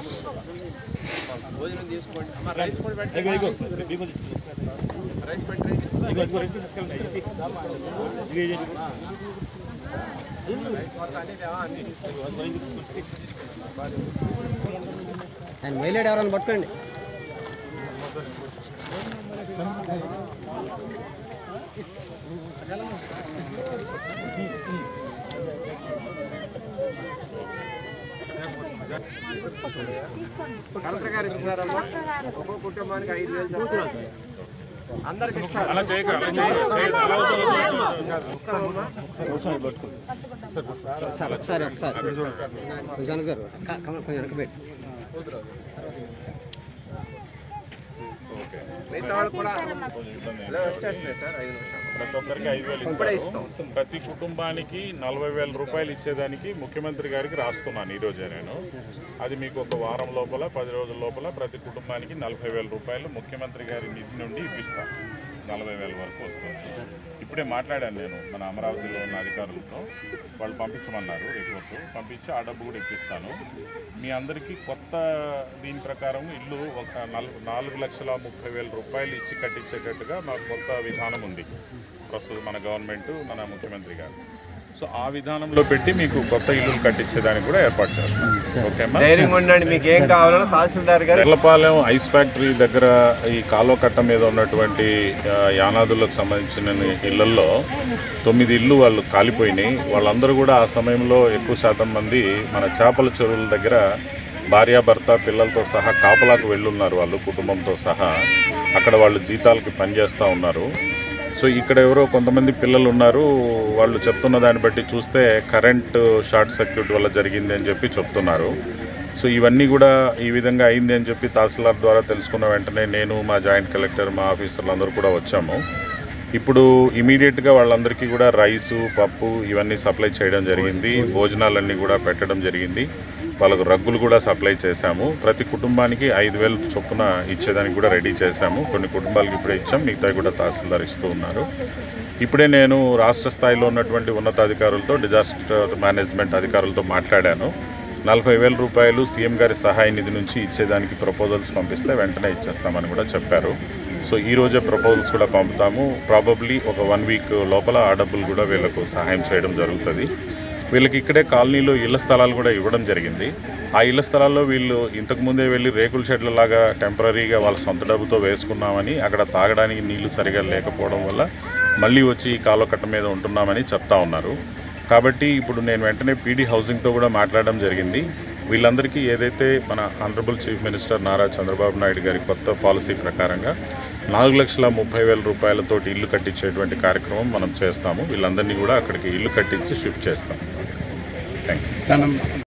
భోజనం తీసుకోండి అమ్మ రైస్ కూడా పెట్టండి రైస్ పెట్టండి రైస్ మొత్తం అన్ని తేవా అన్ని ఆయన మైలేడు ఎవరైనా పట్టుకోండి కలెక్టర్ గారు ఇస్తున్నారమ్మా ఒక్కో కుటుంబానికి ఐదు వేలు చొప్పున అందరికి ఇస్తారు అలా చేయక అలా చేయక ఇస్తామమ్మా సార్ ఒకసారి ఒకసారి కొంచెం వెనక్కి సార్ క- కమ- కొంచెం వెనక్కి పెట్టి మిగతా వాళ్ళు కూడా ఇలా వచ్చేస్తున్నాయి సార్ ఐదు నిమిషాలు ప్రతి ఒక్కరికి ఐదు వేలు ఇప్పుడే ఇస్తారు ఇస్తాం. ప్రతి కుటుంబానికి నలభై వేల రూపాయలు ఇచ్చేదానికి ముఖ్యమంత్రి గారికి రాస్తున్నాను ఈరోజే నేను అది మీకు ఒక వారం లోపల పది రోజుల లోపల ప్రతి కుటుంబానికి నలభై వేల రూపాయలు ముఖ్యమంత్రి గారి నిధి నుండి ఇప్పిస్తాను నలభై వేల వరకు వస్తుంది ఇప్పుడే మాట్లాడాను నేను మన అమరావతిలో ఉన్న అధికారులతో వాళ్ళు పంపించమన్నారు రిపోర్టు పంపించి ఆ డబ్బు కూడా ఇప్పిస్తాను మీ అందరికీ కొత్త దీని ప్రకారం ఇల్లు ఒక నల్- నాలుగు లక్షల ముప్పై వేల రూపాయలు ఇచ్చి కట్టించేటట్టుగా మాకు కొత్త విధానం ఉంది ప్రస్తుతం మన గవర్నమెంట్ మన ముఖ్యమంత్రి గారు సో ఆ విధానంలో పెట్టి మీకు కొత్త ఇల్లులు కట్టించేదానికి కూడా ఏర్పాటు చేస్తాం ఓకేమ్మా ధైర్యంగా ఉండండి మీకు ఏం కావాలన్నా తహసీల్దార్ గారు ఎర్లపాలెం ఐస్ ఫ్యాక్టరీ దగ్గర ఈ కాలువ కట్ట మీద ఉన్నటువంటి ఆ, యానాదులకు సంబంధించిన ఇళ్లలో తొమ్మిది ఇళ్ళు వాళ్ళు కాలిపోయినాయి వాళ్ళందరూ కూడా ఆ సమయంలో ఎక్కువ శాతం మంది మన చేపల చెరువుల దగ్గర భార్యాభర్త పిల్లలతో సహా కాపలాకు వెళ్ళున్నారు వాళ్ళు కుటుంబంతో సహా అక్కడ వాళ్ళు జీతాలకి పనిచేస్తూ ఉన్నారు సో ఇక్కడ ఎవరో కొంతమంది పిల్లలు ఉన్నారు వాళ్ళు చెప్తున్న దాన్ని బట్టి చూస్తే కరెంట్ షార్ట్ సర్క్యూట్ వల్ల జరిగింది అని చెప్పి చెప్తున్నారు సో ఇవన్నీ కూడా ఈ విధంగా అయింది అని చెప్పి తహసీల్దార్ ద్వారా తెలుసుకున్న వెంటనే నేను మా జాయింట్ కలెక్టర్ మా ఆఫీసర్లు అందరూ కూడా వచ్చాము ఇప్పుడు ఇమీడియట్గా వాళ్ళందరికీ కూడా రైసు పప్పు ఇవన్నీ సప్లై చేయడం జరిగింది భోజనాలన్నీ కూడా పెట్టడం జరిగింది వాళ్ళకు రగ్గులు కూడా సప్లై చేశాము ప్రతి కుటుంబానికి ఐదు వేలు చొప్పున ఇచ్చేదానికి కూడా రెడీ చేశాము కొన్ని కుటుంబాలకు ఇప్పుడే ఇచ్చాం మిగతా కూడా తహసీల్దార్ ఇస్తూ ఉన్నారు ఇప్పుడే నేను రాష్ట్ర స్థాయిలో ఉన్నటువంటి ఉన్నతాధికారులతో డిజాస్టర్ మేనేజ్మెంట్ అధికారులతో మాట్లాడాను నలభై వేల రూపాయలు సీఎం గారి సహాయ నిధి నుంచి ఇచ్చేదానికి ప్రపోజల్స్ పంపిస్తే వెంటనే ఇచ్చేస్తామని కూడా చెప్పారు సో ఈ రోజే ప్రపోజల్స్ కూడా పంపుతాము ప్రాబబ్లీ ఒక వన్ వీక్ లోపల ఆ డబ్బులు కూడా వీళ్ళకు సహాయం చేయడం జరుగుతుంది వీళ్ళకి ఇక్కడే కాలనీలో ఇళ్ల స్థలాలు కూడా ఇవ్వడం జరిగింది ఆ ఇళ్ల స్థలాల్లో వీళ్ళు ఇంతకుముందే వెళ్ళి రేకుల షెడ్ల లాగా టెంపరీగా వాళ్ళ సొంత డబ్బుతో వేసుకున్నామని అక్కడ తాగడానికి నీళ్లు సరిగా లేకపోవడం వల్ల మళ్ళీ వచ్చి ఈ కాలువ కట్ట మీద ఉంటున్నామని చెప్తా ఉన్నారు కాబట్టి ఇప్పుడు నేను వెంటనే పీడీ హౌసింగ్తో కూడా మాట్లాడడం జరిగింది వీళ్ళందరికీ ఏదైతే మన honourable chief minister Nara Chandrababu Naidu గారి కొత్త పాలసీ ప్రకారంగా నాలుగు లక్షల ముప్పై వేల రూపాయలతోటి ఇల్లు కట్టించేటువంటి కార్యక్రమం మనం చేస్తాము వీళ్ళందరినీ కూడా అక్కడికి ఇల్లు కట్టించి షిఫ్ట్ చేస్తాం థ్యాంక్ యూ